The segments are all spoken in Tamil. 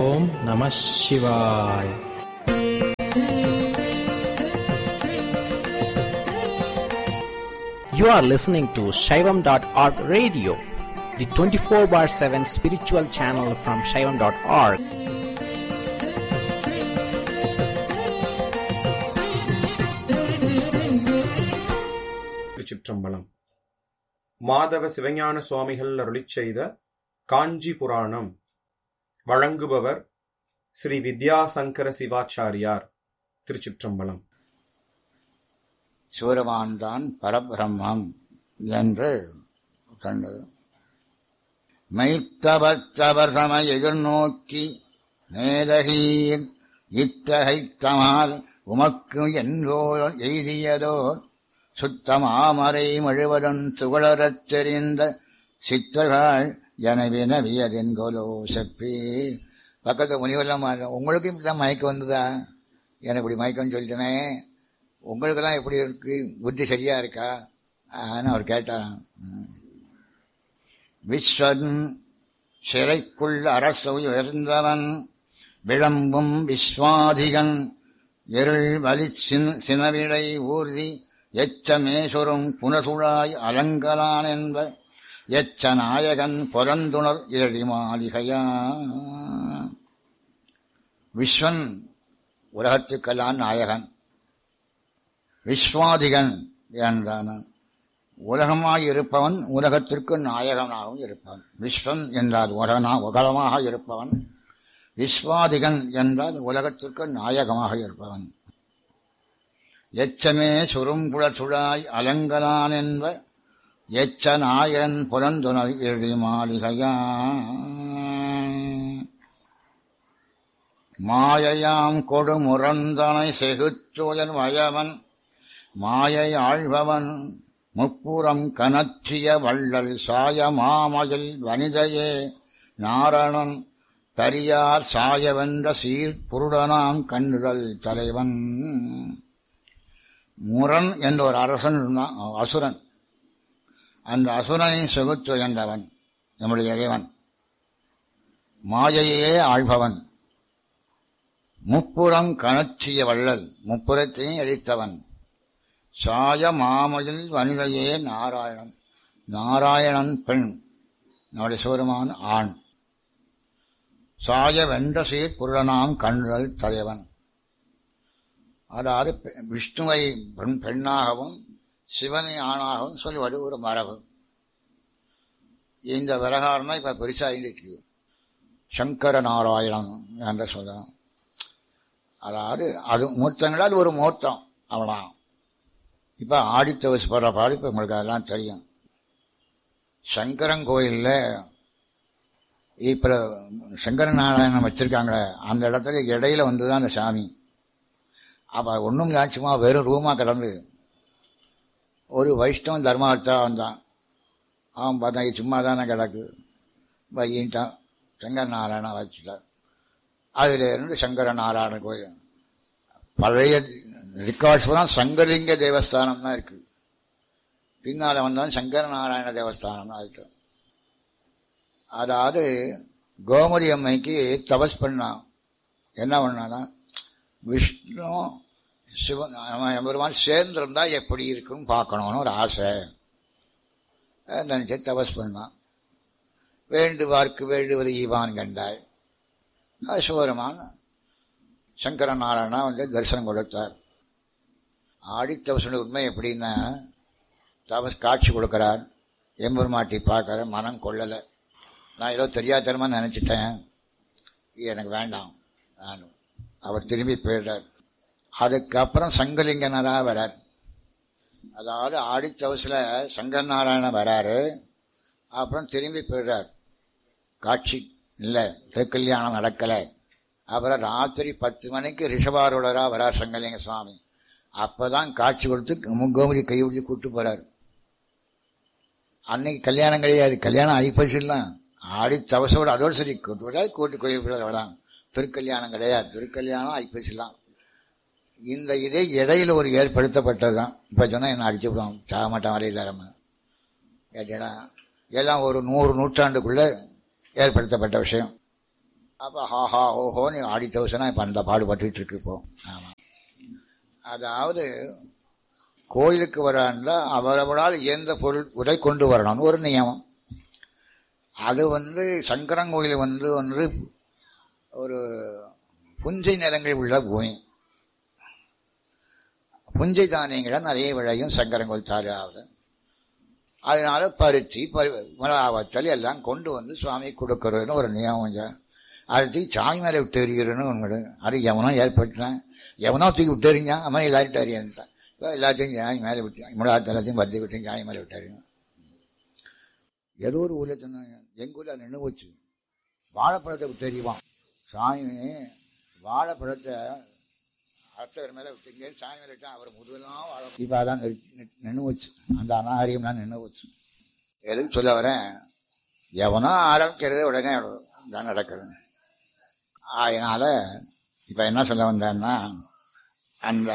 ஓம் நம சிவாய் You are listening to Shaivam.org radio, the 24 bar 7 spiritual channel from Shaivam.org. திருச்சிற்றம்பலம் மாதவ சிவஞான சுவாமிகள் அருளிச் செய்த காஞ்சி புராணம் வழங்குபவர் ஸ்ரீ வித்யாசங்கர சிவாச்சாரியார் திருச்சிற்றம்பலம் சூரமான்தான் பரபிரம்மம் என்று கண்டது மெய்த்தபத்தவர் சம எதிர்நோக்கி மேலகீர் இத்தகைத்தமால் உமக்கு என்றோ எய்தியதோ சுத்தமாமரை முழுவதும் துகளறச் தெரிந்த சித்தர்கள் எனவே நவியதென்கோலோ செப்பீர் பக்கத்து முனிவெல்லாம் உங்களுக்கு இப்படிதான் மயக்கம் வந்ததா எனக்கு இப்படி மயக்கம்னு சொல்லிட்டேனே உங்களுக்கெல்லாம் எப்படி இருக்கு புத்தி சரியா இருக்கா ஆன்னு அவர் கேட்டாராம் ம். விஸ்வன் சிறைக்குள் அரசு உயர்ந்தவன் விளம்பும் விஸ்வாதிகன் இருள் வலி சின்- சினவிடை ஊர்தி எச்சமேசுரும் புனசுழாய் அலங்கலான் என்ப எச்ச நாயகன் பொறந்துணர் இரடி மாளிகையா விஸ்வன் உலகத்துக்கெல்லாம் நாயகன் விஸ்வாதிகன் என்றான உலகமாய் இருப்பவன் உலகத்திற்கு நாயகனாகவும் இருப்பவன் விஸ்வன் என்றால் உலகனா உலகமாக இருப்பவன் விஸ்வாதிகன் என்றால் உலகத்திற்கு நாயகமாக இருப்பவன் எச்சமே சுருங்குழற் சுழாய் அலங்கலான் என்ப எச்ச நாயகன் புலந்துணர் இழி மாளிகையா மாயையாம் கொடுமுரந்தனை செகுச்சோயன் வயவன் மாயை ஆழ்பவன் முப்புறம் கனற்றிய வள்ளல் சாய மாமயில் வனிதையே நாரணன் தரியார் சாயவென்ற சீர் புருடனாம் கண்ணுதல் தலைவன் முரண் என்ற ஒரு அரசன் இருந்தான் அசுரன் அந்த அசுரனை செகுத்து என்றவன் நம்முடைய இறைவன் மாயையே ஆழ்பவன் முப்புறம் கணற்றிய வள்ளல் முப்புறத்தையும் எரித்தவன் சாய மாமையில் வனிதையே நாராயணன் நாராயணன் பெண் நம்முடைய சிவருமான் ஆண் சாய வென்ற சீர் புருடனாம் கண்ணுதல் தலைவன் அதாவது பெ- விஷ்ணுவை பெண் பெண்ணாகவும் சிவனை ஆணாகவும் சொல்வது ஒரு மரபு இந்த விவகாரம் இப்ப பெருசா இருக்கு சங்கர நாராயணன் என்று சொல்றான் அதாவது அது மூர்த்தங்களால் ஒரு மூர்த்தம் அவ்வளோதான் இப்ப ஆடித்தவசு போடுற பாடு இப்ப உங்களுக்கு அதெல்லாம் தெரியும் சங்கரன் கோயில்ல இப்ப சங்கர நாராயணன் வச்சிருக்காங்களே அந்த இடத்துல இடையில வந்துதான் அந்த சாமி அப்ப ஒன்றும் சும்மா வெறும் ரூமா கிடந்து ஒரு வைஷ்ணவன் தர்மார்த்தா வந்தான் அவன் பார்த்தா இது சும்மா தானே கிடக்கு வையின்ட்டான் சங்கர நாராயணா வச்சுட்டான் அதுல இருந்து சங்கர நாராயண கோயில் பழைய ரெக்கார்ட்ஸ் தான் சங்கலிங்க தேவஸ்தானம் தான் இருக்கு பின்னால வந்தான் சங்கர நாராயண தேவஸ்தானம் தான் இருக்கு அதாவது கோமதி அம்மைக்கு தபஸ் பண்ணான் என்ன பண்ணானா விஷ்ணு சிவன் அவன் எம்பெருமான் சேர்ந்திருந்தா எப்படி இருக்குன்னு பார்க்கணும்னு ஒரு ஆசை அதை நினைச்சு தபஸ் பண்ணான் வேண்டுவார்க்கு வேண்டுவது ஈவான் கண்டாள் சிவபெருமான் சங்கர நாராயணா வந்து தரிசனம் கொடுத்தார் ஆடித்தவசன உண்மை எப்படின்னா தபஸ் காட்சி கொடுக்கிறார் எம்பெருமாட்டி பார்க்கற மனம் கொள்ளலை நான் ஏதோ தெரியாதனமா நினைச்சிட்டேன் இது எனக்கு வேண்டாம் நான் அவர் திரும்பி போயிடுறார் அதுக்கப்புறம் சங்கலிங்கனரா வரார் அதாவது ஆடித்தவசில் சங்கர் நாராயணன் வராரு அப்புறம் திரும்பி போயிடுறார் காட்சி இல்லை திருக்கல்யாணம் நடக்கலை அப்புறம் ராத்திரி பத்து மணிக்கு ரிஷபாரூடரா வரார் சங்கலிங்க சுவாமி அப்பதான் காட்சி கொடுத்து கோமதி கை பிடிச்சி கூட்டு போறார் அன்னைக்கு கல்யாணம் கிடையாது கல்யாணம் ஐப்பசிலாம் ஆடி தவசோட அதோடு சரி கூட்டு போறாரு கூட்டு கோயில் விடலாம் திருக்கல்யாணம் கிடையாது திருக்கல்யாணம் ஐப்பசிலாம் இந்த இதே இடையில ஒரு ஏற்படுத்தப்பட்டதுதான் இப்ப சொன்னா என்ன அடிச்சு விடுவோம் சாக மாட்டான் வரையிலாரம கேட்டீங்கன்னா எல்லாம் ஒரு நூறு நூற்றாண்டுக்குள்ள ஏற்படுத்தப்பட்ட விஷயம் அப்போ ஹாஹா ஓஹோன்னு ஆடி தவசனா இப்போ அந்த பாடுபட்டுட்டு இருக்கு இப்போ ஆமாம் அதாவது கோயிலுக்கு வரான்ல அவரவரால் இயன்ற பொருள் உரை கொண்டு வரணும்னு ஒரு நியமம் அது வந்து சங்கரங்கோயில் வந்து ஒன்று ஒரு புஞ்சை நிலங்கள் உள்ள பூமி புஞ்சை தானியங்கள் நிறைய விளையும் சங்கரங்கோயில் தாராவில் அதனால பருத்தி பரு மிளகாவத்தல் எல்லாம் கொண்டு வந்து சுவாமி கொடுக்கறதுன்னு ஒரு நியமம் சார் அதை தூக்கி சாமி மேலே விட்டு எறிகிறன்னு ஒன்று அது எவனோ ஏற்படுத்தினான் எவனோ தூக்கி விட்டு எறிஞ்சான் அவன் எல்லார்ட்டும் அறியான்ட்டான் இப்போ எல்லாத்தையும் சாமி மேலே விட்டு மிளகாத்த எல்லாத்தையும் பருத்தி விட்டு சாமி மேலே விட்டு எறியும் ஏதோ ஒரு ஊரில் சொன்னாங்க எங்கள் ஊரில் நின்று போச்சு வாழைப்பழத்தை விட்டு எறிவான் சாமி வாழைப்பழத்தை அர்ச்சகர் மேலே விட்டுங்க சாமி மேலே விட்டா அவர் முதுகெல்லாம் வாழை இப்போ அதான் நின்று போச்சு அந்த அநாகரியம்லாம் நின்று போச்சு எதுக்கு சொல்ல வரேன் எவனோ ஆரம்பிக்கிறது உடனே தான் நடக்கிறது அதனால இப்போ என்ன சொல்ல வந்தேன்னா அந்த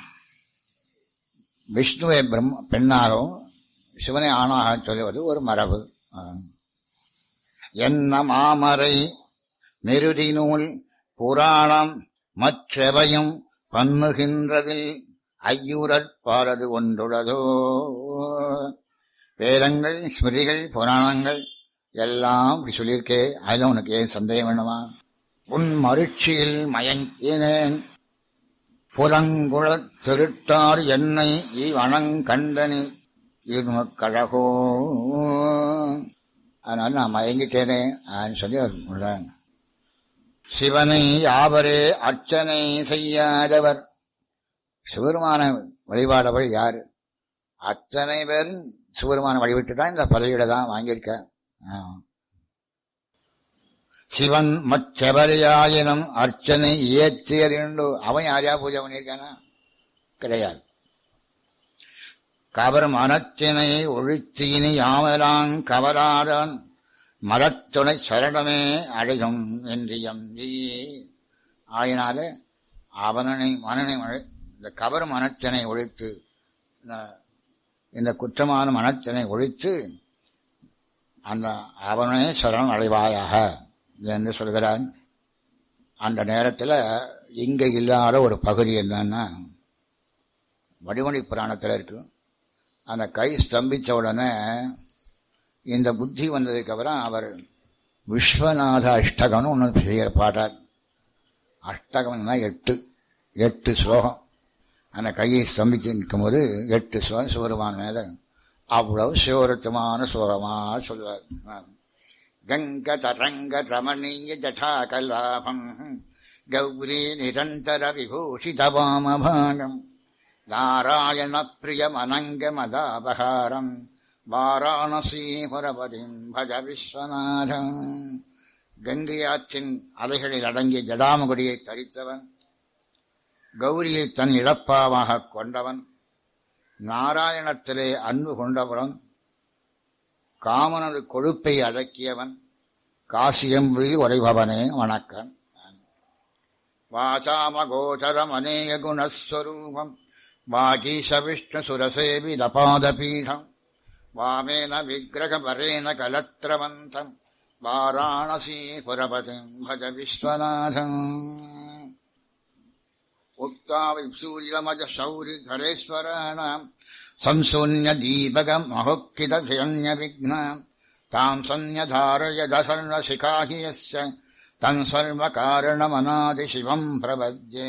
விஷ்ணுவை பிரம்ம பெண்ணாகவும் சிவனை ஆணாக சொல்லுவது ஒரு மரபு என்ன மாமரை நெருதி நூல் புராணம் மற்றவையும் பண்ணுகின்றதில் ஐயூரற்பாரது ஒன்றுள்ளதோ வேதங்கள் ஸ்மிருதிகள் புராணங்கள் எல்லாம் இப்படி சொல்லியிருக்கே அதில் உனக்கு ஏன் சந்தேகம் வேணுமா உன் மருட்சியில் மயங்கினேன் புலங்குளத் திருட்டார் என்னை இவனங்கண்டனில் இருமக்கழகோ அதனால நான் மயங்கிட்டேனே சொல்லி அவர் சிவனை யாவரே அர்ச்சனை செய்யாதவர் சிவருமான வழிபாடவர் யாரு அத்தனை பேரும் சிவருமான வழிபட்டு தான் இந்த பதவியில தான் வாங்கியிருக்க சிவன் மற்றவரையாயினும் அர்ச்சனை இயற்றியறிண்டு அவன் யாரையா பூஜை பண்ணியிருக்கானா கிடையாது கவர் மனத்தினை ஒழித்தீனி யாமலாங் கவராதான் மரத்துணை சரணமே அடையும் என்று எம்பி ஆயினால அவனனை மனனை இந்த கவர் மனத்தினை ஒழித்து இந்த குற்றமான மனத்தினை ஒழித்து அந்த அவனே சரணம் அடைவாயாக என்று சொல்கிறான் அந்த நேரத்தில் இங்கே இல்லாத ஒரு பகுதி என்னன்னா வடிவணி புராணத்தில் இருக்கு அந்த கை ஸ்தம்பித்த உடனே இந்த புத்தி வந்ததுக்கு அப்புறம் அவர் விஸ்வநாத அஷ்டகம்னு ஒன்று செய்ய பாட்டார் அஷ்டகம்னா எட்டு எட்டு ஸ்லோகம் அந்த கையை ஸ்தம்பிச்சு நிற்கும்போது எட்டு ஸ்லோகம் சிவருமான மேலே அவ்வளவு சிவருத்தமான ஸ்லோகமாக சொல்வார் கங்க தரங்க ரமணீய ஜடா கலாபம் கௌரி நிரந்தர விபூஷித வாமபாகம் நாராயண பிரியமனங்க மதாபகாரம் வாராணசீபுரபதிம் பஜ விஸ்வநாதம் கங்கையாற்றின் அலைகளில் அடங்கிய ஜடாமகுடியை தரித்தவன் கௌரியை தன் இழப்பாவாக கொண்டவன் நாராயணத்திலே அன்பு கொண்டவன் காமனது கொழுப்பை அடக்கியவன் காசியம்பில் உரைபவனே வணக்கம் வாசாமகோச்சரம் அநேக குணஸ்வரூபம் வாகீஷ விஷ்ணு சுரசேவிதபாதபீடம் வாமேன விக்கிரகபரேன கலத்திரவந்தம் வாராணசீபுரபதிம் பஜ விஸ்வநாதம் உக்தாவை சூரியமஜ சௌரி ஹரேஸ்வராணாம் संशून्य दीपकम् अहुक्कितभिरण्य विघ्नाम् ताम् सन्न्यधारय दशर्णशिखा हि यस्य तम् सर्वकारणमनादिशिवम् प्रपद्ये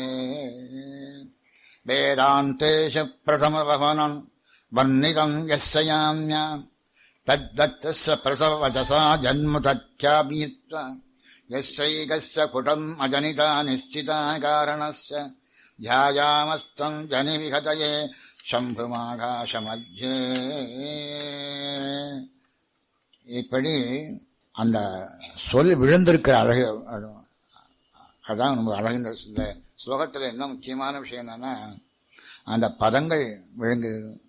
वेदान्तेषु प्रथमभवनम् वर्णितम् यस्य याम्याम् तद्दत्तस्य प्रसववचसा जन्म तथ्यापीत्वा यस्यैकस्य पुटम् अजनिता निश्चिता कारणस्य ध्यायामस्तम् जनिविहतये சம்புமாகாசமத்தியே இப்படி அந்த சொல் விழுந்திருக்கிற அழகு அதான் நமக்கு அழகு இந்த ஸ்லோகத்தில் என்ன முக்கியமான விஷயம் என்னன்னா அந்த பதங்கள் விழுங்கு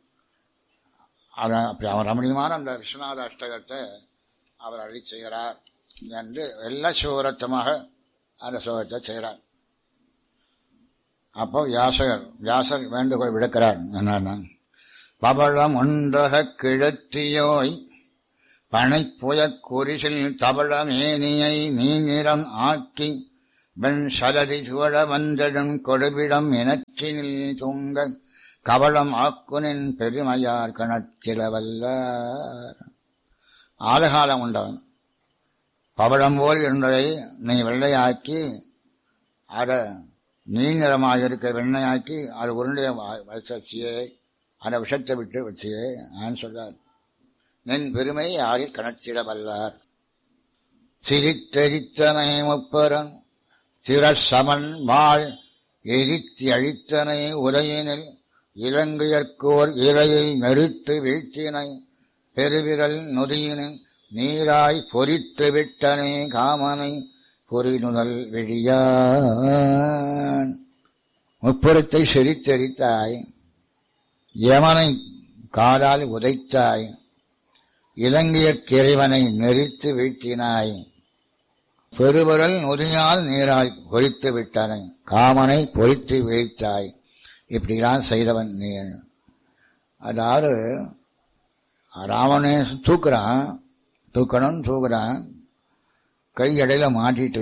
அதான் அப்படி அவர் ரமணியமான அந்த விஸ்வநாத அஷ்டகத்தை அவர் அழி செய்கிறார் என்று எல்லா சிவரத்தமாக அந்த ஸ்லோகத்தை செய்கிறார் அப்போ வியாசகர் வியாசர் வேண்டுகோள் விடுக்கிறார் என்னன்னா பவளம் ஒன்றக கிழத்தியோய் பனைப்புயக் குறிசில் தவளமேனியை நீநிறம் ஆக்கி வெண் சலதி சுவழ வந்தடும் கொடுவிடம் இனச்சினில் தூங்க கவளம் ஆக்குனின் பெருமையார் கணத்திலவல்லார் ஆலகாலம் உண்டவன் பவளம் போல் இருந்ததை நீ வெள்ளையாக்கி அதை நீநிறமாக இருக்க வெண்ணையாக்கி அது உருண்டைய வச்சியே அந்த விஷத்தை விட்டு வச்சியே நான் சொல்றார் நின் பெருமை யாரில் கணத்திட வல்லார் சிரித்தெரித்தனை முப்பரன் திரசமன் வாழ் எரித்தி அழித்தனை உரையினில் இலங்கையர்க்கோர் இலையை நெருட்டு வீழ்த்தினை பெருவிரல் நொதியினின் நீராய் பொறித்து விட்டனே காமனை பொறிநுதல் விழியான் முப்புறத்தை செறித்தெரித்தாய் யமனை காலால் உதைத்தாய் இலங்கையற் கிறைவனை நெறித்து வீழ்த்தினாய் பெருவரல் நொதியால் நீராய் பொறித்து விட்டனை காமனை பொறித்து வீழ்த்தாய் இப்படிலாம் செய்தவன் நீ அதாவது ராவணே தூக்குறான் தூக்கணும் தூக்குறான் கை இடையில மாட்டிட்டு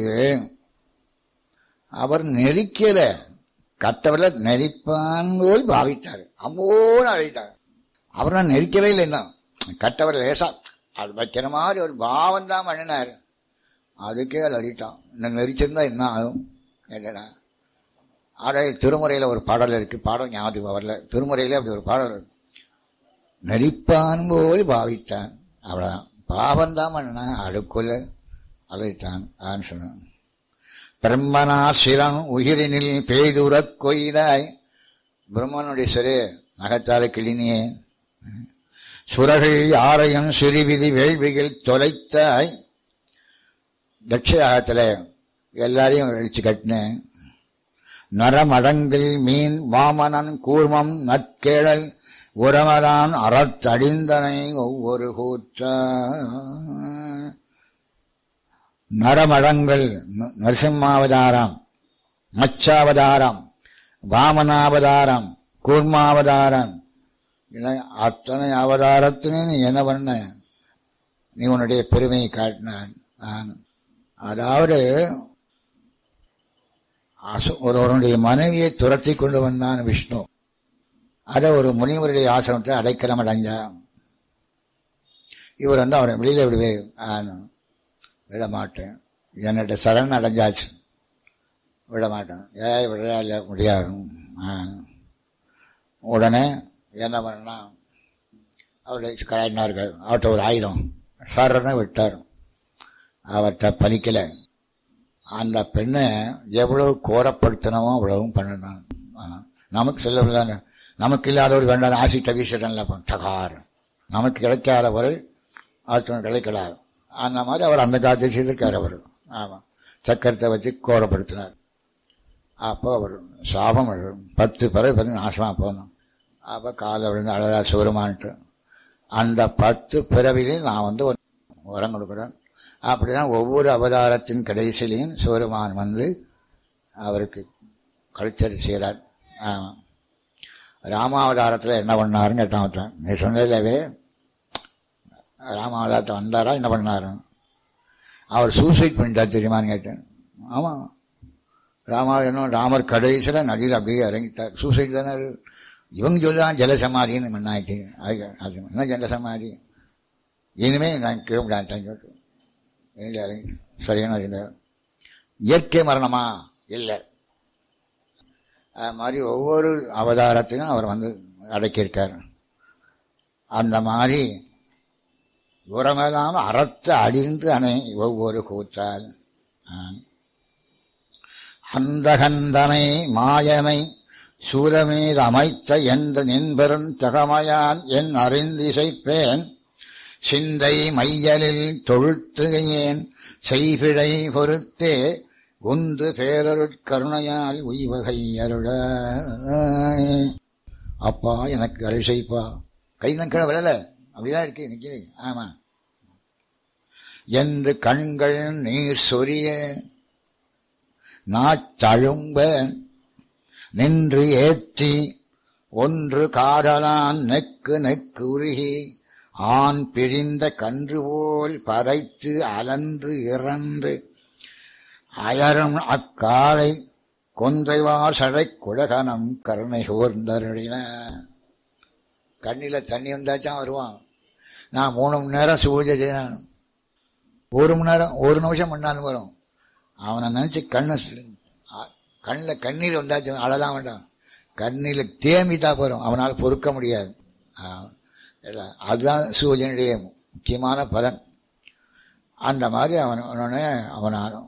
அவர் நெரிக்கல கட்டவரில் நெரிப்பான் போல் பாவித்தார் அம்மோன்னு அழைத்தார் அவர் நான் நெரிக்கவே இல்லை இன்னும் கட்டவர் லேசா அது வைக்கிற மாதிரி ஒரு பாவம் தான் பண்ணினார் அதுக்கே அது அடிட்டான் இன்னும் நெரிச்சிருந்தா என்ன ஆகும் என்னடா அதை திருமுறையில் ஒரு பாடல் இருக்கு பாடல் ஞாபகம் வரல திருமுறையிலே அப்படி ஒரு பாடல் இருக்கு நெரிப்பான் போல் பாவித்தான் அவ்வளவுதான் பாவம் தான் பண்ணா அடுக்குள்ள அழைத்தான் ஆன்னு சொன்னான் பிரம்மனாசிரன் உயிரினில் பெய்துறக் கொய்தாய் பிரம்மனுடைய சிறு நகத்தால கிளினியே சுரகள் யாரையும் சிறுவிதி வேள்வியில் தொலைத்தாய் தட்சயாகத்தில் எல்லாரையும் அழிச்சு கட்டினேன் நரமடங்கில் மீன் வாமனன் கூர்மம் நற்கேழல் உரமரான் அறத்தடிந்தனை ஒவ்வொரு கூற்ற நரமடங்கள் நரசிம்மாவதாரம் மச்சாவதாரம் வாமனாவதாரம் கூர்மாவதாரம் அத்தனை அவதாரத்தினே நீ என்ன பண்ண நீ உன்னுடைய பெருமையை காட்டினான் நான் அதாவது ஒருவனுடைய மனைவியை துரத்தி கொண்டு வந்தான் விஷ்ணு அதை ஒரு முனிவருடைய ஆசிரமத்தை அடைக்கலம் அடைஞ்சான் இவர் வந்து அவரை வெளியில விடுவே விட மாட்டேன் என்னட்ட சரண் அடைஞ்சாச்சு விட மாட்டேன் ஏன் விடையா இல்லை முடியாது உடனே என்ன பண்ணா அவருடைய கராயினார்கள் அவர்கிட்ட ஒரு ஆயுதம் சரணை விட்டார் அவர்கிட்ட பலிக்கல அந்த பெண்ணை எவ்வளவு கோரப்படுத்தினமோ அவ்வளவும் பண்ணினான் நமக்கு செல்லவில்லை நமக்கு இல்லாதவர் வேண்டாம் ஆசி டகீசன்ல டகார் நமக்கு கிடைக்காத பொருள் ஆற்றல் கிடைக்கலாது அந்த மாதிரி அவர் அந்த காலத்தை செய்திருக்கார் அவர் ஆமாம் சக்கரத்தை வச்சு கோரப்படுத்தினார் அப்போ அவர் சாபம் பத்து பிறகு பிறகு நாசமாக போகணும் அப்போ காலை விழுந்து அழகா சிவருமான்ட்டு அந்த பத்து பிறவிலையும் நான் வந்து ஒரு உரம் கொடுக்குறேன் அப்படிதான் ஒவ்வொரு அவதாரத்தின் கடைசியிலையும் சிவருமான் வந்து அவருக்கு கழிச்சறி செய்கிறார் ஆமாம் ராமாவதாரத்தில் என்ன பண்ணாருன்னு கேட்டான் ஒருத்தன் நீ சொன்னதில்லவே ராமாவதாரத்தை வந்தாரா என்ன பண்ணாரு அவர் சூசைட் பண்ணிட்டார் தெரியுமான்னு கேட்டேன் ஆமாம் ராமாயணம் ராமர் கடைசியில் நதியில் அப்படியே இறங்கிட்டார் சூசைட் தானே இவங்க சொல்லலாம் ஜலசமாதின்னு முன்னாடி அது அது என்ன ஜலசமாதி இனிமே நான் கீழே விடாட்டேன் சொல்லிட்டு இல்லை இறங்கி சரியான இல்லை இயற்கை மரணமா இல்லை அது மாதிரி ஒவ்வொரு அவதாரத்தையும் அவர் வந்து அடக்கியிருக்கார் அந்த மாதிரி உரமெல்லாம் அறத்து அடிந்து அணை ஒவ்வொரு கூற்றால் அந்தகந்தனை மாயனை சூரமீது அமைத்த எந்த நின்பெரும் தகமையான் என் அறிந்திசைப்பேன் சிந்தை மையலில் தொழுத்துகையேன் செய்பிழை பொறுத்தே உந்து பேரருட்கருணையால் உய்வகை அருள அப்பா எனக்கு அருள் செய்ப்பா கை நக்கட விழல அப்படிதான் இருக்கு நிக்குது ஆமா என்று கண்கள் நீர் சொரிய நாச்சழும்ப நின்று ஏற்றி ஒன்று காதலான் நெக்கு நெக்கு உருகி ஆண் பிரிந்த கன்று போல் பதைத்து அலந்து இறந்து அயரும் அக்காலை கொன்றைவார் சடை குழகனம் கருணை கூர்ந்தருளின கண்ணில தண்ணி வந்தாச்சும் வருவான் நான் மூணு மணி நேரம் பூஜை செய்யணும் ஒரு மணி நேரம் ஒரு நிமிஷம் பண்ணாலும் வரும் அவனை நினைச்சு கண்ணு கண்ணில் கண்ணீர் வந்தாச்சும் அழலாம் வேண்டாம் கண்ணில் தேம்பிட்டா போறோம் அவனால் பொறுக்க முடியாது ஆ, இல்ல, அதுதான் சூரியனுடைய முக்கியமான பலன் அந்த மாதிரி அவன் அவனே அவனாலும்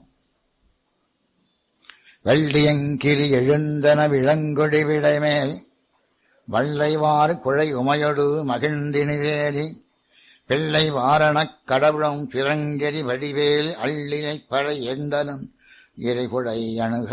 வெள்ளியங்கிரி எழுந்தன விளங்கொடி விடைமேல் வள்ளைவார் குழை உமையொடு மகிழ்ந்தினிவேலி பிள்ளை வாரணக் கடவுளும் பிறங்கெரி வடிவேல் அள்ளினை பழை எந்தனும் இறைகுழை அணுக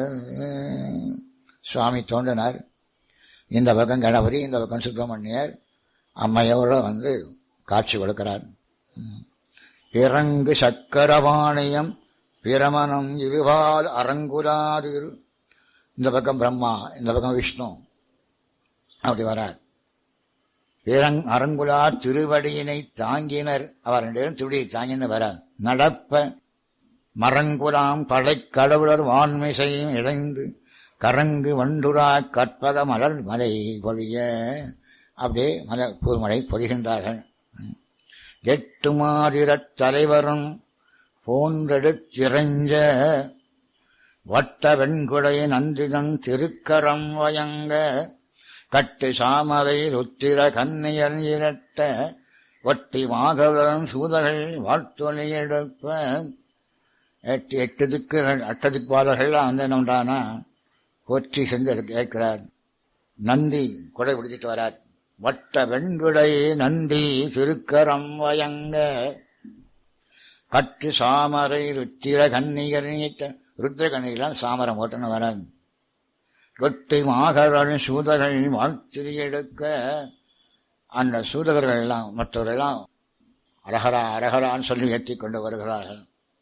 சுவாமி தோன்றினார் இந்த பக்கம் கணபதி இந்த பக்கம் சுப்பிரமணியர் அம்மையோட வந்து காட்சி கொடுக்கிறார் பிறங்கு சக்கரவாணியம் பிரமணம் இருபால் அரங்குராது இந்த பக்கம் பிரம்மா இந்த பக்கம் விஷ்ணு அப்படி வரார் பிறங் அரங்குலார் திருவடியினை தாங்கினர் அவர் ரெண்டு பேரும் திருவடியை தாங்கின வர நடப்ப மரங்குலாம் படைக்கடவுளர் வான்மிசையும் இணைந்து கரங்கு வண்டுரா கற்பக மலர் மலை பொழிய அப்படியே மலர் பூர்மலை பொழிகின்றார்கள் எட்டு மாதிரத் தலைவரும் போன்றெடுத்திறைஞ்ச வட்ட வெண்குடை நன்றிதன் திருக்கரம் வயங்க கட்டு சாமரை ருத்திர கன்னியர் இரட்ட ஒட்டி மாதவரன் சூதர்கள் வாழ்த்தொலி எடுப்ப எட்டு எட்டு திக்கு அட்ட திக்பாலர்கள் வந்து என்னன்றானா போற்றி செஞ்சு கேட்கிறார் நந்தி கொடை பிடிச்சிட்டு வரார் வட்ட வெண்குடை நந்தி திருக்கரம் வயங்க கட்டு சாமரை ருத்திர கன்னிகர் நீட்ட ருத்திர கன்னிகளால் சாமரம் ஓட்டுன்னு வரார் கொட்டி மாகரன் சூதர்கள் வாழ்த்திரி எடுக்க அந்த சூதகர்கள் எல்லாம் மற்றவர்களெல்லாம் அரகரா அரகரான்னு சொல்லி ஏற்றி கொண்டு வருகிறார்கள்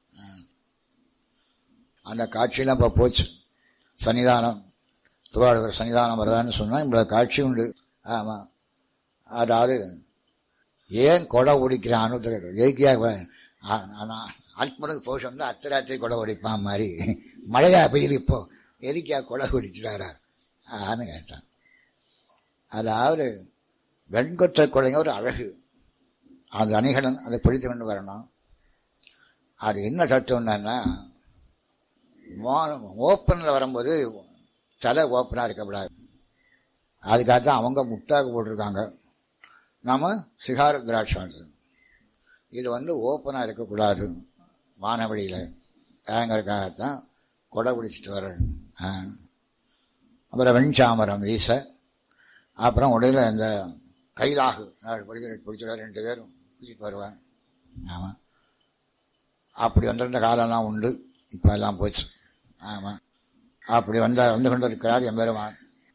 அந்த காட்சியெல்லாம் இப்போ போச்சு சன்னிதானம் திருவாரூர் சன்னிதானம் வருதான்னு சொன்னால் இவ்வளோ காட்சி உண்டு ஆமாம் அதாவது ஏன் கொடை ஓடிக்கிறான் எதுக்கியாக அல்பனுக்கு போஷம் தான் அர்த்தராத்திரி கொடை ஓடிப்பான் மாதிரி மழையா பெய்யுது இப்போ எதுக்கியா கொடை ஓடிச்சிட்டாரா ஆன்னு கேட்டான் அதாவது வெண்கொற்ற கொடைங்க ஒரு அழகு அந்த அணிகலன் அதை பிடித்து கொண்டு வரணும் அது என்ன தத்துவம்னா ஓப்பனில் வரும்போது தலை ஓப்பனாக இருக்கக்கூடாது அதுக்காக தான் அவங்க முட்டாக்கு போட்டிருக்காங்க நாம் சிகார திராட்சம் இது வந்து ஓப்பனாக இருக்கக்கூடாது வானவழியில் ஏங்கிறதுக்காகத்தான் கொடை பிடிச்சிட்டு வரேன் அப்புறம் வெண்சாமரம் வீச அப்புறம் உடையில இந்த கைலாகு பிடிச்சி பிடிச்சிட்டு ரெண்டு பேரும் பிடிச்சிட்டு வருவேன் ஆமாம் அப்படி வந்திருந்த காலம்லாம் உண்டு இப்போ எல்லாம் போச்சு ஆமாம் அப்படி வந்த வந்து கொண்டு இருக்கிறார் எம்பெருமான்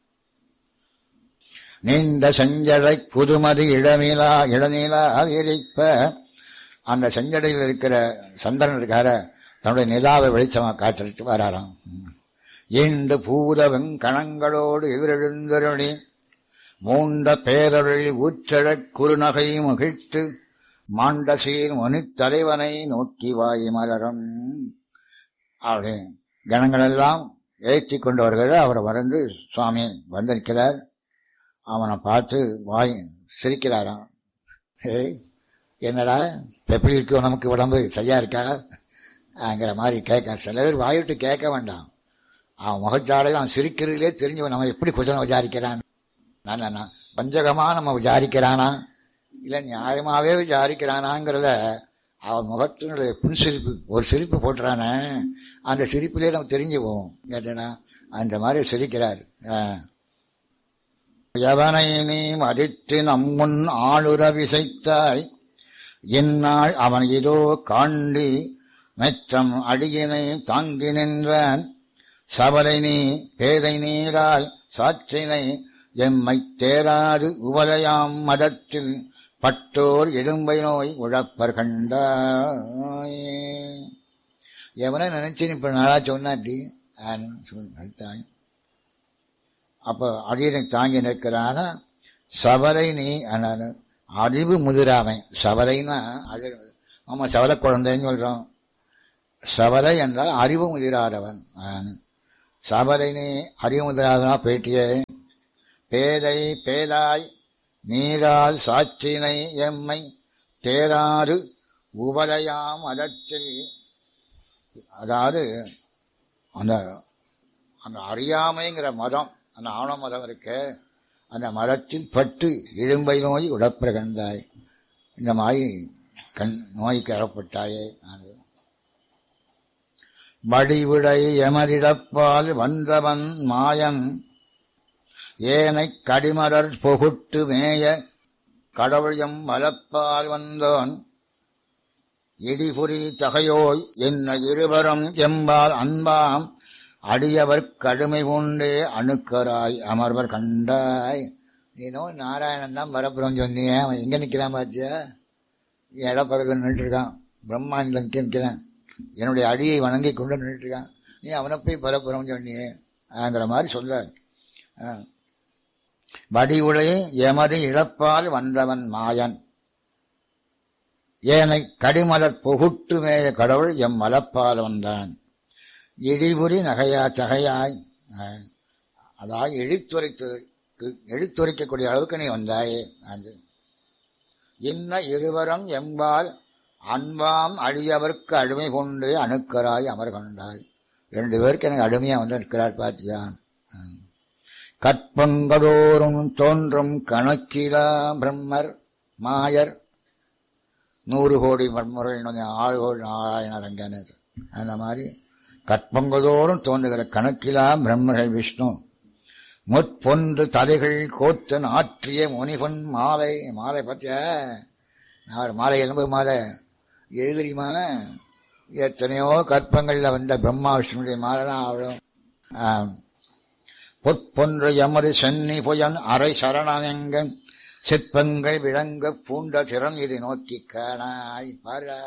நீண்ட செஞ்சடை புதுமதி இளமீலா இளநீலா விரிப்ப அந்த செஞ்சடையில் இருக்கிற சந்திரன் இருக்கார தன்னுடைய நிலாவை வெளிச்சமா காட்டிட்டு வராராம் ஈண்டு பூத வெங்கணங்களோடு எதிரெழுந்தருளி மூண்ட பேரருள் ஊற்றழக் குறுநகை மகிழ்த்து மாண்ட சீர் மணித்தலைவனை நோக்கி வாய் மலரும் அப்படி கணங்களெல்லாம் ஏற்றி கொண்டு வருகிற அவர் வந்து சுவாமி வந்திருக்கிறார் அவனை பார்த்து வாய் சிரிக்கிறாராம் ஏய் என்னடா எப்படி இருக்கோ நமக்கு உடம்பு சரியா இருக்கா ஆங்கிற மாதிரி கேட்க சில பேர் வாயிட்டு கேட்க வேண்டாம் அவன் முகச்சாடையில் அவன் சிரிக்கிறதுலே தெரிஞ்சவன் நம்ம எப்படி கொஞ்சம் விசாரிக்கிறான் நான் பஞ்சகமா நம்ம விசாரிக்கிறானா இல்லை நியாயமாவே விசாரிக்கிறானாங்கிறத அவன் முகத்தினுடைய புன்சிரிப்பு ஒரு சிரிப்பு போட்டுறானே அந்த சிரிப்பிலே நம்ம தெரிஞ்சு போவோம் கேட்டேனா அந்த மாதிரி சிரிக்கிறார் எவனை நீ மதித்து நம்முன் ஆளுற விசைத்தாய் என்னால் அவன் இதோ காண்டி மெத்தம் அடியினை தாங்கி நின்றான் சபலை நீ பேதை நீரால் சாற்றினை எம்மை தேராது உவலையாம் மதத்தில் பட்டோர் இடும்பை நோய் உழப்பர் கண்டாய் எவனை நினைச்சு இப்ப நல்லா சொன்ன அப்படி அடுத்தாய் அப்ப அடியனை தாங்கி நிற்கிறான சபலை நீ அறிவு முதிராமை சவலைன்னா அது ஆமா சவலை குழந்தைன்னு சொல்றோம் சவலை என்றால் அறிவு முதிராதவன் ஆன். சவலைனே அறிவு முதிராதவனா பேட்டியே பேதை பேதாய் நீரால் சாற்றினை எம்மை தேராறு உபலையாம் அதத்தில் அதாவது அந்த அந்த அறியாமைங்கிற மதம் அந்த ஆணவ மதம் இருக்க அந்த மதத்தில் பட்டு இழும்பை நோய் உடப்பிரகண்டாய் இந்த மாதிரி கண் நோய்க்கு அறப்பட்டாயே அது. வடிவிடை எமரிடப்பால் வந்தவன் மாயன் ஏனைக் கடிமலர் பொகுட்டு மேய கடவுளம் வலப்பால் வந்தோன் இடிபுரி தகையோய் என்ன இருவரும் எம்பால் அன்பாம் அடியவர் கடுமை கொண்டே அணுக்கராய் அமர்வர் கண்டாய் நீனோ நாராயணன் தான் வரப்புறம் சொன்னியே அவன் எங்க நிக்கிறான் பாத்தியா என் இட பக்கத்தில் நின்றுட்டு இருக்கான் பிரம்மாண்ட நிக்க நிற்கிறேன் என்னுடைய அடியை வணங்கி கொண்டு நின்றுட்டு இருக்கான் நீ அவனை போய் பரப்புறம் சொன்னியே ஆங்கிற மாதிரி சொல்லார் வடி உடைய எமது இழப்பால் வந்தவன் மாயன் ஏனை கடிமலர் புகுட்டு மேய கடவுள் எம் மலப்பால் வந்தான் இடிபுரி நகையா தகையாய் ஆஹ், அதாவது இழித்துரைத்ததற்கு எழுத்துரைக்கக்கூடிய அளவுக்கு நீ வந்தாயே அது இன்ன இருவரும் எம்பால் அன்பாம் அழியவர்க்கு அடிமை கொண்டு அணுக்கராய் அமர் கொண்டாய் ரெண்டு பேருக்கு எனக்கு அடிமையா வந்து நிற்கிறார் பாத்தியா ஆஹ். கற்பங்கதோறும் தோன்றும் கணக்கிலா பிரம்மர் மாயர் நூறு கோடி பிரம்மர்கள் இன்னும் ஆறு கோடி நாராயணர் அங்கனர் அந்த மாதிரி கற்பங்கதோறும் தோன்றுகிற கணக்கிலா பிரம்மர்கள் விஷ்ணு முற்பொன்று தலைகள் கோத்தன் ஆற்றிய முனிவன் மாலை மாலை பத்தியா நான் ஒரு மாலை எலும்பு மாலை எழுதுரிமா எத்தனையோ கற்பங்கள்ல வந்த பிரம்மா விஷ்ணுடைய மாலை தான் ஆகணும் ஆம். பொற்பொன்று எமது சென்னி புயன் அரை சரணங்கன் சிற்பங்கள் விளங்க பூண்ட திறன் இது நோக்கி காணாய் பாரு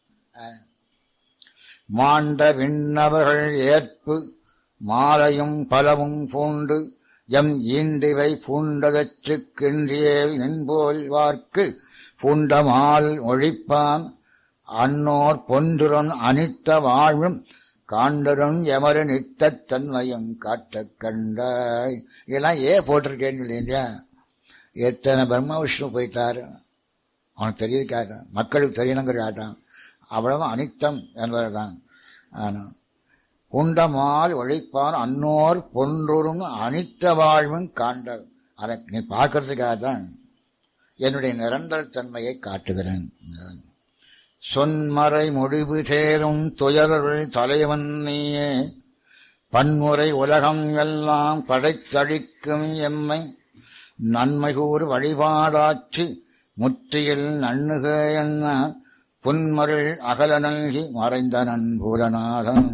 மாண்ட விண்ணவர்கள் ஏற்பு மாலையும் பலவும் பூண்டு எம் ஈண்டிவை பூண்டதற்றுக்கின்றியேல் நின்போல் வார்க்கு பூண்டமால் ஒழிப்பான் அன்னோர் பொன்றுரன் அனித்த வாழ்வும் காண்டரும் எமரு நித்தத் தன்மையும் காட்டக் கண்டாய் இதெல்லாம் ஏ போட்டிருக்கேன்னு இல்லையா எத்தனை பிரம்ம விஷ்ணு போயிட்டாரு அவனுக்கு தெரியுது கேட்டான் மக்களுக்கு தெரியணுங்கிற கேட்டான் அவ்வளவு அனித்தம் என்பதுதான் ஆனா புண்டமால் ஒழிப்பான் அன்னோர் பொன்றுரும் அனித்த வாழ்வும் காண்ட அதை நீ பார்க்கறதுக்காக தான் என்னுடைய நிரந்தர தன்மையை காட்டுகிறேன் சொன்மறை முடிவு சேரும் துயரருள் தலைவன் நீயே பன்முறை உலகம் எல்லாம் படைத்தழிக்கும் எம்மை நன்மைகூர் வழிபாடாற்றி முற்றியில் நண்ணுக என்ன புன்மருள் அகல நல்கி மறைந்த நன்பூரநாதன்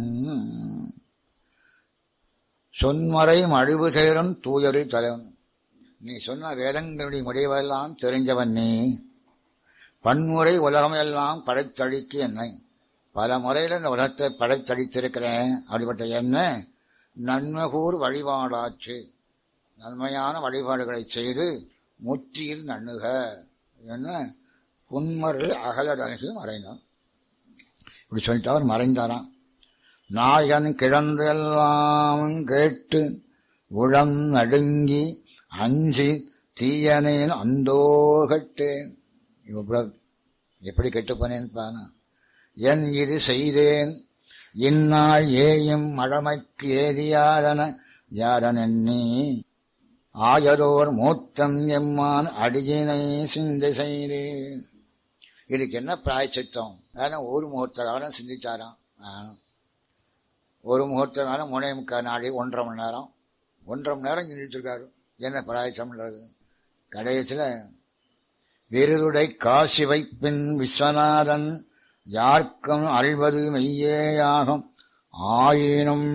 சொன்மறை மழிவு சேரும் தூயரில் தலைவன் நீ சொன்ன வேதங்களுடைய முடிவெல்லாம் தெரிஞ்சவன் நீ பன்முறை உலகமெல்லாம் படைத்தழிக்கு என்னை பல முறையில் இந்த உலகத்தை படைத்தழித்திருக்கிறேன் அப்படிப்பட்ட என்ன நன்மகூர் வழிபாடாச்சு நன்மையான வழிபாடுகளை செய்து முற்றியில் நண்ணுக என்ன புன்மருள் அகல நல்கி மறைந்தான் இப்படி சொல்லிட்டு அவர் மறைந்தாராம் நாயகன் கிடந்தெல்லாம் கேட்டு உளம் நடுங்கி அஞ்சி தீயனேன் அந்தோ கட்டேன் இவ்வளவு எப்படி கெட்டு போனேன் பானா என் இது செய்தேன் இந்நாள் ஏயும் மழமைக்கு ஏதியாதன யாரன் எண்ணி ஆயதோர் மூத்தம் எம்மான் அடியினை சிந்தை செய்தேன் இதுக்கு என்ன பிராயச்சித்தம் ஏன்னா ஒரு முகூர்த்த காலம் சிந்திச்சாராம் ஆ. ஒரு முகூர்த்த காலம் மூணே முக்கால் நாளை ஒன்றரை மணி நேரம் ஒன்றரை மணி நேரம் சிந்திச்சிருக்காரு என்ன பிராயச்சம்ன்றது கடைசியில் விருதுடை காசி வைப்பின் விஸ்வநாதன் யார்க்கும் அல்வது மெய்யேயாகும் ஆயினும்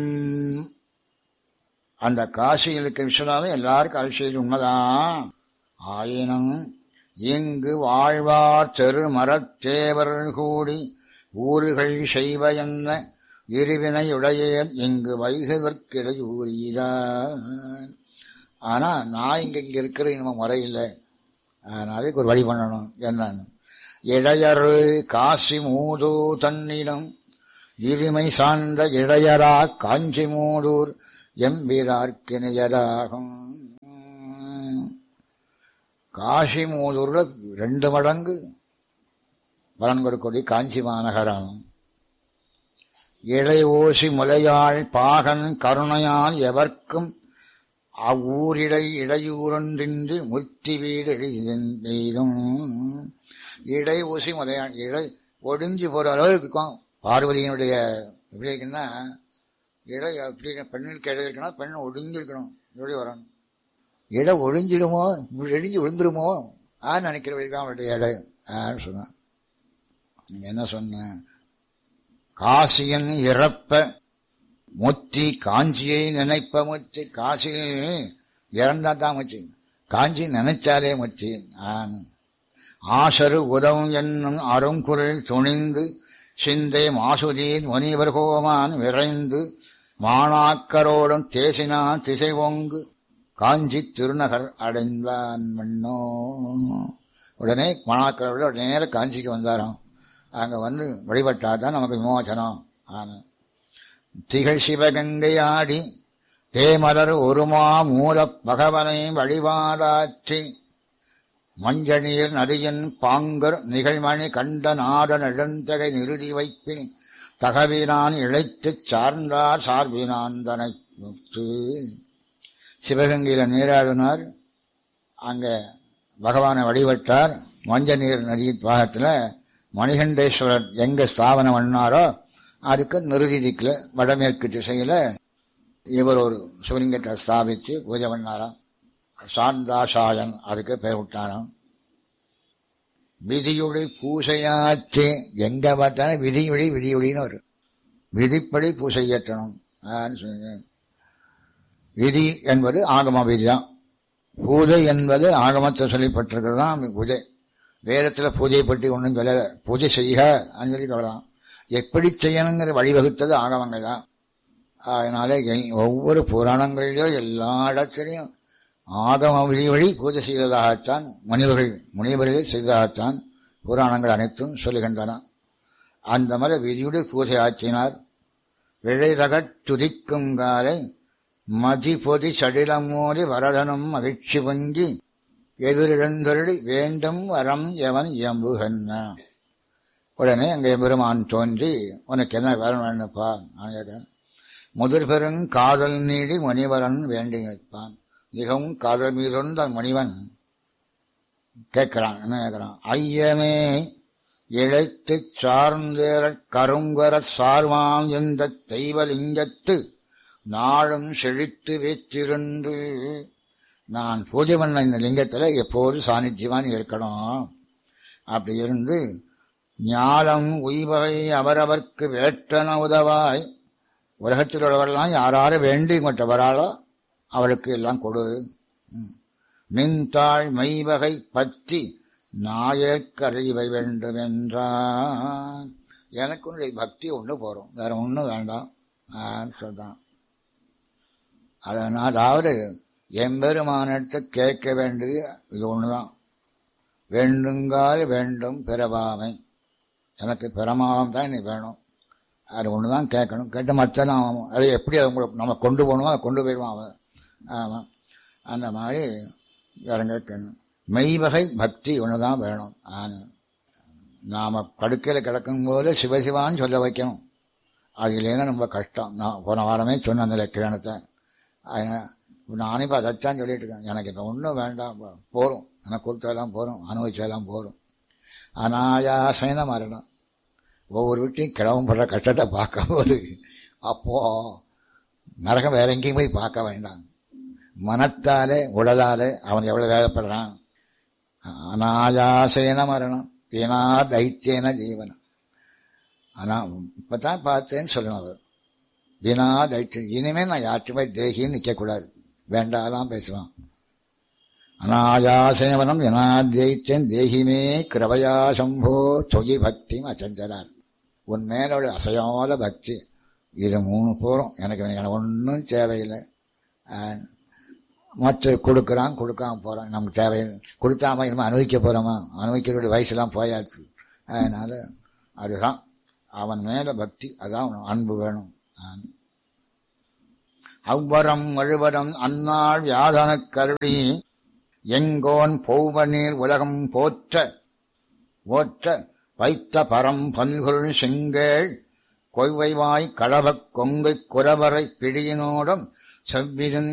அந்த காசியில் இருக்க விஸ்வநாதன் எல்லாருக்கும் அல்செய்து உண்மைதான் ஆயினும் இங்கு வாழ்வார் தெரு மரத்தேவர் கூடி ஊறுகள் செய்வ என்ன இருவினையுடையேன் இங்கு வைகுதற்கிடையூறிதான் ஆனா நான் இங்க இங்க இருக்கிற நம்ம முறையில்லை அதுக்கு ஒரு வழி பண்ணணும் என்னன்னு இடையரு காசி மூது தன்னிடம் இருமை சார்ந்த இடையரா காஞ்சி மூதூர் எம்பிரார்க்கிணையராகும் காசி மூதூர்ல ரெண்டு மடங்கு பலன் கொடுக்கக்கூடிய காஞ்சி மாநகரம் இளை ஓசி முலையாள் பாகன் கருணையால் எவர்க்கும் அவ்வூரிடை இடையூறொன்றின்றி முத்தி வீடு எழுதியும் இடை ஊசி முலையாள் இடை ஒடிஞ்சு போற அளவு இருக்கும் பார்வதியினுடைய எப்படி இருக்குன்னா இடை எப்படி பெண்ணுக்கு இடை இருக்குன்னா பெண் ஒடிஞ்சிருக்கணும் எப்படி வரணும் இடை ஒழிஞ்சிடுமோ இடிஞ்சு விழுந்துருமோ ஆ நினைக்கிறவர்களுக்கு அவனுடைய இடை ஆன்னு சொன்னான் நீங்க என்ன சொன்ன காசியன் இறப்ப முத்தி காஞ்சியை நினைப்ப முத்தி காசியில் இறந்தா தான் முச்சி காஞ்சி நினைச்சாலே முச்சி ஆன் ஆசரு உதவும் என்னும் அருங்குரல் துணிந்து சிந்தை மாசுதீன் முனிவர் கோமான் விரைந்து மாணாக்கரோடும் தேசினான் திசை ஓங்கு காஞ்சி திருநகர் அடைந்தான் மண்ணோ உடனே மாணாக்கரோட நேர காஞ்சிக்கு வந்தாராம் அங்க வந்து வழிபட்டாதான் நமக்கு விமோசனம் ஆன திகழ் சிவகங்கை ஆடி தேமலர் ஒருமா மூல பகவனை வழிபாடாற்றி மஞ்சநீர் நதியின் பாங்கர் நிகழ்மணி கண்ட நாட நெடுந்தகை நிறுதி வைப்பில் தகவினான் இழைத்துச் சார்ந்தார் சார்பினான் தனை சிவகங்கையில நீராடினார் அங்க பகவானை வழிபட்டார் மஞ்ச நீர் நதி பாகத்தில் மணிகண்டேஸ்வரர் எங்க ஸ்தாபனம் பண்ணாரோ அதுக்கு நிறுதி திக்கில் வடமேற்கு திசையில இவர் ஒரு சிவலிங்கத்தை ஸ்தாபிச்சு பூஜை பண்ணாராம் சாந்தாசாயன் அதுக்கு பெயர் விட்டாராம் விதியுடி பூசையாச்சு எங்க பார்த்தாலும் விதியுடி விதியுடின்னு வரும் விதிப்படி பூசை ஏற்றணும் விதி என்பது ஆகம விதி தான் பூஜை என்பது ஆகமத்தை சொல்லப்பட்டிருக்கிறது தான் பூஜை வேதத்தில் பூஜை பற்றி ஒன்றும் சொல்லல பூஜை செய்க சொல்லி சொல்லலாம் எப்படி செய்யணுங்கிற வழிவகுத்தது ஆகமங்கள் தான் அதனால ஒவ்வொரு புராணங்களிலும் எல்லா இடத்திலையும் ஆகம விதி வழி பூஜை செய்ததாகத்தான் முனிவர்கள் முனிவர்களே செய்ததாகத்தான் புராணங்கள் அனைத்தும் சொல்லுகின்றன அந்த மாதிரி விதியுடைய பூஜை ஆற்றினார் விழைதகத் துதிக்கும் காலை மதி பொதி சடிலமோடி வரதனும் மகிழ்ச்சி பொங்கி எதிரிழந்தருளி வேண்டும் வரம் எவன் இயம்புகன்ன உடனே அங்கே பெருமான் தோன்றி உனக்கு என்ன வரம் வேணுப்பா நான் கேட்டேன் முதிர் பெருங் காதல் நீடி முனிவரன் வேண்டி நிற்பான் மிகவும் காதல் மீதொந்த முனிவன் கேட்கிறான் என்ன கேட்கிறான் ஐயமே இழைத்து சார்ந்தேற கருங்கர சார்வாம் எந்த தெய்வலிங்கத்து நாளும் செழித்து வைத்திருந்து நான் பூஜை பண்ண இந்த லிங்கத்தில் எப்போது சாநித்தியமான் இருக்கணும் அப்படி இருந்து ஞாலம் உய்வகை அவரவர்க்கு வேட்டன உதவாய் உலகத்தில் உள்ளவரெல்லாம் யாராரு வேண்டி கொண்டவராளோ அவளுக்கு எல்லாம் கொடு நின்றாள் மெய்வகை பற்றி நாயற்கறிவை வேண்டும் என்றான் எனக்கு உன்னுடைய பக்தி ஒன்று போகிறோம் வேற ஒன்றும் வேண்டாம் சொல்றான் அதனால் அதாவது எம்பெருமானிடத்தை கேட்க வேண்டியது இது ஒண்ணுதான் வேண்டுங்கால் வேண்டும் பிறவாமை எனக்கு பிரமாவம் தான் நீ வேணும் அது ஒன்று தான் கேட்கணும் கேட்டு மற்றெல்லாம் அது எப்படி அதை உங்களுக்கு நம்ம கொண்டு போகணுமோ அதை கொண்டு போயிடுவான் அவன் ஆமாம் அந்த மாதிரி வேற கேட்கணும் மெய்வகை பக்தி ஒன்று தான் வேணும் ஆனு நாம் படுக்கையில் கிடக்கும்போது சிவசிவான்னு சொல்ல வைக்கணும் அது இல்லைன்னா ரொம்ப கஷ்டம் நான் போன வாரமே சொன்ன அந்த லட்சணத்தை நானே இப்போ அதைத்தான் சொல்லிட்டு இருக்கேன் எனக்கு இந்த ஒன்றும் வேண்டாம் போகிறோம் எனக்கு கொடுத்தாலாம் போகிறோம் அனுபவிச்சாலாம் போகிறோம் அனாயாசன மரணம் ஒவ்வொரு வீட்டையும் கிழவும் படுற கஷ்டத்தை பார்க்கும்போது அப்போ நரகம் வேற எங்கேயும் போய் பார்க்க வேண்டாம் மனத்தாலே உடலாலே அவன் எவ்வளவு வேதப்படுறான் அனாயாசேன மரணம் வீணா தைத்தியன ஜீவனம் ஆனா இப்பதான் பார்த்தேன்னு சொல்லணும் அவர் வீணா தைத்தியம் இனிமே நான் யாற்றுமே தேகின்னு நிற்கக்கூடாது வேண்டாதான் பேசுவான் அனாயாசேவனம் வினாத்யைத்தன் தேகிமே கிருபயா சம்போ தொகி பக்தி அச்சஞ்சனார் உன் மேலோட அசையாத பக்தி இது மூணு போகிறோம் எனக்கு எனக்கு ஒன்றும் தேவையில்லை மற்ற கொடுக்குறான் கொடுக்காம போறான் நமக்கு தேவை கொடுத்தாம இனிமே அனுபவிக்க போறோமா அனுபவிக்கிற வயசுலாம் போயாச்சு அதனால அதுதான் அவன் மேல பக்தி அதான் அவனுக்கு அன்பு வேணும் ஆம். அவ்வரம் முழுவதும் அந்நாள் வியாதனக் கருடி எங்கோன் பௌவநீர் உலகம் போற்ற போற்ற வைத்த பரம் பல்குள் செங்கேள் கொய்வைவாய் களவக் கொங்கை குரவரை பிடியினோடும் செவ்விருந்